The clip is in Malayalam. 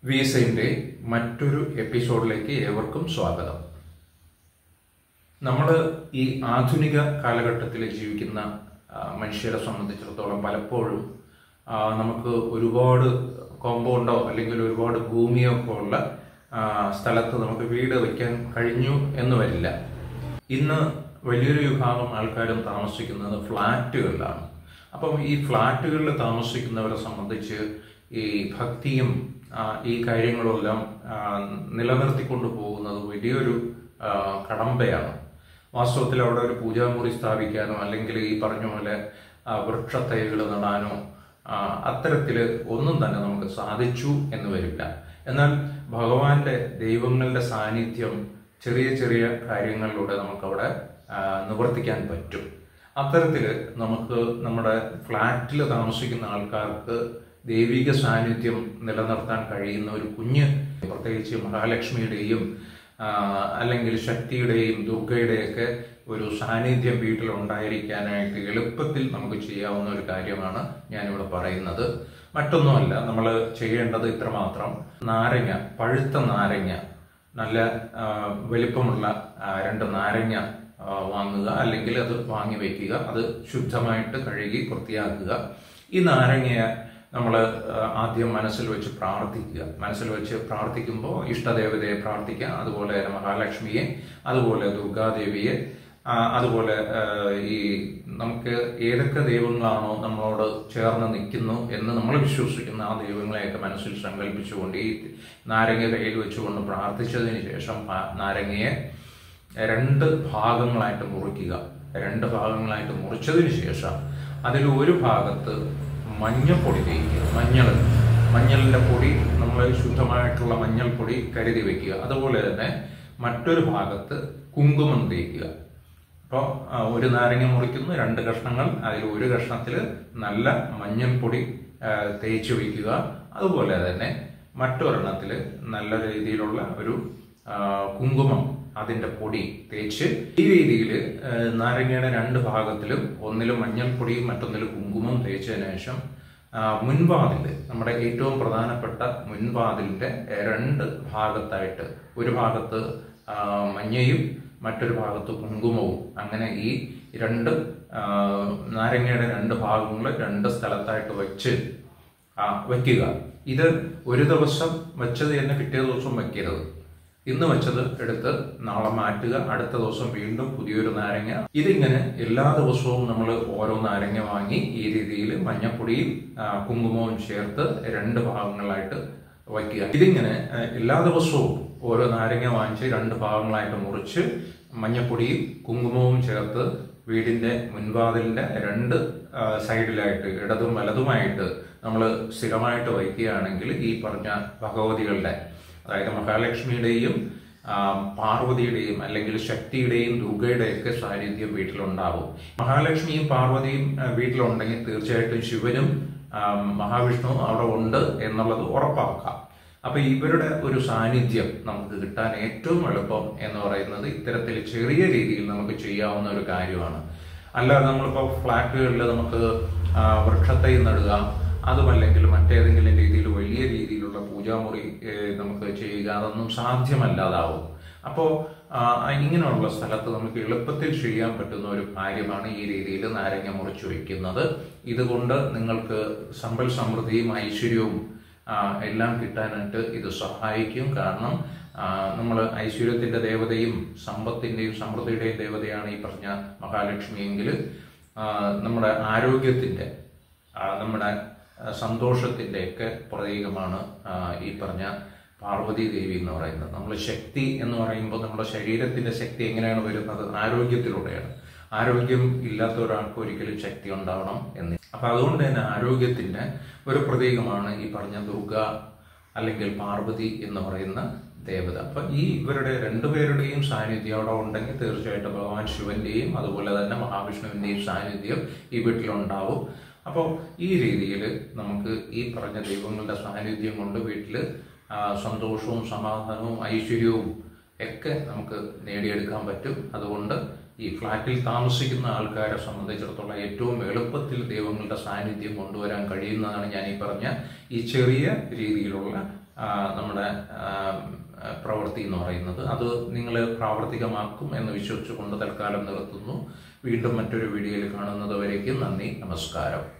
വീസയുടെ മറ്റൊരു എപ്പിസോഡിലേക്ക് ഏവർക്കും സ്വാഗതം നമ്മൾ ഈ ആധുനിക കാലഘട്ടത്തിൽ ജീവിക്കുന്ന ആ, മനുഷ്യരെ സംബന്ധിച്ചിടത്തോളം പലപ്പോഴും ആ, നമുക്ക് ഒരുപാട് കോമ്പൗണ്ടോ അല്ലെങ്കിൽ ഒരുപാട് ഭൂമിയോ ഒക്കെ ഉള്ള ആ, സ്ഥലത്ത് നമുക്ക് വീട് വയ്ക്കാൻ കഴിഞ്ഞു എന്ന് വരില്ല ഇന്ന് വലിയൊരു വിഭാഗം ആൾക്കാരും താമസിക്കുന്നത് ഫ്ലാറ്റുകളിലാണ് അപ്പം ഈ ഫ്ലാറ്റുകളിൽ താമസിക്കുന്നവരെ സംബന്ധിച്ച് ഈ ഭക്തിയും ആ, ഈ കാര്യങ്ങളെല്ലാം ആ, നിലനിർത്തിക്കൊണ്ടു പോകുന്നത് വലിയൊരു ആ, കടമ്പയാണ് വാസ്തവത്തിൽ അവിടെ ഒരു പൂജാമുറി സ്ഥാപിക്കാനോ അല്ലെങ്കിൽ ഈ പറഞ്ഞ പോലെ ആ, വൃക്ഷത്തൈകൾ നടാനോ ആ, അത്തരത്തില് ഒന്നും തന്നെ നമുക്ക് സാധിച്ചു എന്ന് വരില്ല എന്നാൽ ഭഗവാന്റെ ദൈവങ്ങളുടെ സാന്നിധ്യം ചെറിയ ചെറിയ കാര്യങ്ങളിലൂടെ നമുക്കവിടെ ആ, നിവർത്തിക്കാൻ പറ്റും അത്തരത്തില് നമുക്ക് നമ്മുടെ ഫ്ലാറ്റിൽ താമസിക്കുന്ന ആൾക്കാർക്ക് ദൈവിക സാന്നിധ്യം നിലനിർത്താൻ കഴിയുന്ന ഒരു കുഞ്ഞ് പ്രത്യേകിച്ച് മഹാലക്ഷ്മിയുടെയും ആ, അല്ലെങ്കിൽ ശക്തിയുടെയും ദുർഗയുടെയൊക്കെ ഒരു സാന്നിധ്യം വീട്ടിൽ ഉണ്ടായിരിക്കാനായിട്ട് എളുപ്പത്തിൽ നമുക്ക് ചെയ്യാവുന്ന ഒരു കാര്യമാണ് ഞാനിവിടെ പറയുന്നത് മറ്റൊന്നുമല്ല നമ്മൾ ചെയ്യേണ്ടത് ഇത്രമാത്രം നാരങ്ങ പഴുത്ത നാരങ്ങ നല്ല ആ, വലിപ്പമുള്ള ആ, രണ്ട് നാരങ്ങ ആ, വാങ്ങുക അല്ലെങ്കിൽ അത് വാങ്ങി വയ്ക്കുക അത് ശുദ്ധമായിട്ട് കഴുകി വൃത്തിയാക്കുക ഈ നാരങ്ങയെ നമ്മൾ ആദ്യം മനസ്സിൽ വെച്ച് പ്രാർത്ഥിക്കുക മനസ്സിൽ വെച്ച് പ്രാർത്ഥിക്കുമ്പോൾ ഇഷ്ടദേവതയെ പ്രാർത്ഥിക്കുക അതുപോലെ തന്നെ മഹാലക്ഷ്മിയെ അതുപോലെ ദുർഗാദേവിയെ ആ, അതുപോലെ ആ, ഈ നമുക്ക് ഏതൊക്കെ ദൈവങ്ങളാണോ നമ്മളോട് ചേർന്ന് നിൽക്കുന്നു എന്ന് നമ്മൾ വിശ്വസിക്കുന്ന ആ ദൈവങ്ങളെയൊക്കെ മനസ്സിൽ സങ്കല്പിച്ചുകൊണ്ട് ഈ നാരങ്ങ കയ്യിൽ വെച്ചുകൊണ്ട് പ്രാർത്ഥിച്ചതിന് ശേഷം ആ നാരങ്ങയെ രണ്ട് ഭാഗങ്ങളായിട്ട് മുറിക്കുക രണ്ട് ഭാഗങ്ങളായിട്ട് മുറിച്ചതിന് ശേഷം അതിൽ ഒരു ഭാഗത്ത് മഞ്ഞൾപ്പൊടി തേക്കുക മഞ്ഞൾ മഞ്ഞളിന്റെ പൊടി നമ്മൾ ശുദ്ധമായിട്ടുള്ള മഞ്ഞൾപ്പൊടി കരുതി വെക്കുക അതുപോലെ തന്നെ മറ്റൊരു ഭാഗത്ത് കുങ്കുമം തേക്കുക അപ്പോൾ ഒരു നാരങ്ങ മുറിക്കുന്നു രണ്ട് കഷ്ണങ്ങൾ അതിൽ ഒരു കഷ്ണത്തിൽ നല്ല മഞ്ഞൾപ്പൊടി ആ, തേച്ച് വയ്ക്കുക അതുപോലെ തന്നെ മറ്റൊരെണ്ണത്തിൽ നല്ല രീതിയിലുള്ള ഒരു ആ, കുങ്കുമം അതിന്റെ പൊടി തേച്ച് ഈ രീതിയിൽ നാരങ്ങയുടെ രണ്ട് ഭാഗത്തിലും ഒന്നിലും മഞ്ഞൾപ്പൊടിയും മറ്റൊന്നിലും കുങ്കുമം തേച്ചതിന് ശേഷം ആ, മുൻവാതില് നമ്മുടെ ഏറ്റവും പ്രധാനപ്പെട്ട മുൻവാതിലിന്റെ രണ്ട് ഭാഗത്തായിട്ട് ഒരു ഭാഗത്ത് ആ, മഞ്ഞയും മറ്റൊരു ഭാഗത്ത് കുങ്കുമവും അങ്ങനെ ഈ രണ്ട് ആ, നാരങ്ങയുടെ രണ്ട് ഭാഗങ്ങൾ രണ്ട് സ്ഥലത്തായിട്ട് വെച്ച് ആ, വെക്കുക ഇത് ഒരു ദിവസം വെച്ചത് തന്നെ പിറ്റേ ദിവസം വെക്കരുത് ഇന്ന് വെച്ചത് എടുത്ത് നാളെ മാറ്റുക അടുത്ത ദിവസം വീണ്ടും പുതിയൊരു നാരങ്ങ ഇതിങ്ങനെ എല്ലാ ദിവസവും നമ്മൾ ഓരോ നാരങ്ങ വാങ്ങി ഈ രീതിയിൽ മഞ്ഞപ്പൊടിയും ആ, കുങ്കുമവും ചേർത്ത് രണ്ട് ഭാഗങ്ങളായിട്ട് വയ്ക്കുക ഇതിങ്ങനെ ആ, എല്ലാ ദിവസവും ഓരോ നാരങ്ങ വാങ്ങിച്ച് രണ്ട് ഭാഗങ്ങളായിട്ട് മുറിച്ച് മഞ്ഞപ്പൊടിയും കുങ്കുമവും ചേർത്ത് വീടിന്റെ മുൻവാതിലിന്റെ രണ്ട് ആ, സൈഡിലായിട്ട് ഇടതും വലതുമായിട്ട് നമ്മൾ സ്ഥിരമായിട്ട് വയ്ക്കുകയാണെങ്കിൽ ഈ പറഞ്ഞ ഭഗവതികളുടെ അതായത് മഹാലക്ഷ്മിയുടെയും ആ, പാർവതിയുടെയും അല്ലെങ്കിൽ ശക്തിയുടെയും ദുർഗയുടെയൊക്കെ സാന്നിധ്യം വീട്ടിലുണ്ടാവും മഹാലക്ഷ്മിയും പാർവതിയും ആ, വീട്ടിലുണ്ടെങ്കിൽ തീർച്ചയായിട്ടും ശിവനും ആ, മഹാവിഷ്ണുവും അവിടെ ഉണ്ട് എന്നുള്ളത് ഉറപ്പാക്കാം അപ്പൊ ഇവരുടെ ഒരു സാന്നിധ്യം നമുക്ക് കിട്ടാൻ ഏറ്റവും എളുപ്പം എന്ന് പറയുന്നത് ഇത്തരത്തിൽ ചെറിയ രീതിയിൽ നമുക്ക് ചെയ്യാവുന്ന ഒരു കാര്യമാണ് അല്ലാതെ നമ്മളിപ്പോൾ ഫ്ലാറ്റുകളിൽ നമുക്ക് ആ, വൃക്ഷത്തൈ നടുക അതുമല്ലെങ്കിൽ മറ്റേതെങ്കിലും രീതിയിൽ വലിയ രീതിയിലുള്ള പൂജാമുറി ഏ, നമുക്ക് ചെയ്യുക അതൊന്നും സാധ്യമല്ലാതാവും അപ്പോൾ ഇങ്ങനെയുള്ള സ്ഥലത്ത് നമുക്ക് എളുപ്പത്തിൽ ചെയ്യാൻ പറ്റുന്ന ഒരു കാര്യമാണ് ഈ രീതിയിൽ നാരങ്ങ മുറിച്ച് വയ്ക്കുന്നത് ഇതുകൊണ്ട് നിങ്ങൾക്ക് സമ്പൽ സമൃദ്ധിയും ഐശ്വര്യവും ആ, എല്ലാം കിട്ടാനായിട്ട് ഇത് സഹായിക്കും കാരണം നമ്മൾ ഐശ്വര്യത്തിന്റെ ദേവതയും സമ്പത്തിന്റെയും സമൃദ്ധിയുടെയും ദേവതയാണ് ഈ പറഞ്ഞ മഹാലക്ഷ്മിയെങ്കിൽ ആ, നമ്മുടെ ആരോഗ്യത്തിന്റെ ആ, നമ്മുടെ ആ, സന്തോഷത്തിന്റെയൊക്കെ പ്രതീകമാണ് ആ, ഈ പറഞ്ഞ പാർവതി ദേവി എന്ന് പറയുന്നത് നമ്മൾ ശക്തി എന്ന് പറയുമ്പോൾ നമ്മുടെ ശരീരത്തിന്റെ ശക്തി എങ്ങനെയാണ് വരുന്നത് ആരോഗ്യത്തിലൂടെയാണ് ആരോഗ്യം ഇല്ലാത്ത ഒരാൾക്ക് ഒരിക്കലും ശക്തി ഉണ്ടാവണം എന്ന് അപ്പൊ അതുകൊണ്ട് തന്നെ ആരോഗ്യത്തിന്റെ ഒരു പ്രതീകമാണ് ഈ പറഞ്ഞ ദുർഗ അല്ലെങ്കിൽ പാർവതി എന്ന് പറയുന്ന ദേവത അപ്പൊ ഈ ഇവരുടെ രണ്ടുപേരുടെയും സാന്നിധ്യം അവിടെ ഉണ്ടെങ്കിൽ തീർച്ചയായിട്ടും ഭഗവാൻ ശിവന്റെയും അതുപോലെ തന്നെ മഹാവിഷ്ണുവിന്റെയും സാന്നിധ്യം ഈ വീട്ടിലുണ്ടാവും അപ്പോൾ ഈ രീതിയിൽ നമുക്ക് ഈ പറഞ്ഞ ദൈവങ്ങളുടെ സാന്നിധ്യം കൊണ്ട് വീട്ടിൽ സന്തോഷവും സമാധാനവും ഐശ്വര്യവും ഒക്കെ നമുക്ക് നേടിയെടുക്കാൻ പറ്റും അതുകൊണ്ട് ഈ ഫ്ലാറ്റിൽ താമസിക്കുന്ന ആൾക്കാരെ സംബന്ധിച്ചിടത്തോളം ഏറ്റവും എളുപ്പത്തിൽ ദൈവങ്ങളുടെ സാന്നിധ്യം കൊണ്ടുവരാൻ കഴിയുന്നതാണ് ഞാൻ ഈ പറഞ്ഞ ഈ ചെറിയ രീതിയിലുള്ള ആ, നമ്മുടെ ആ, പ്രവൃത്തി എന്ന് പറയുന്നത് അത് നിങ്ങൾ പ്രാവർത്തികമാക്കും എന്ന് വിശ്വസിച്ചുകൊണ്ട് തൽക്കാലം നിർത്തുന്നു വീണ്ടും മറ്റൊരു വീഡിയോയിൽ കാണുന്നത് വരേക്കും നന്ദി നമസ്കാരം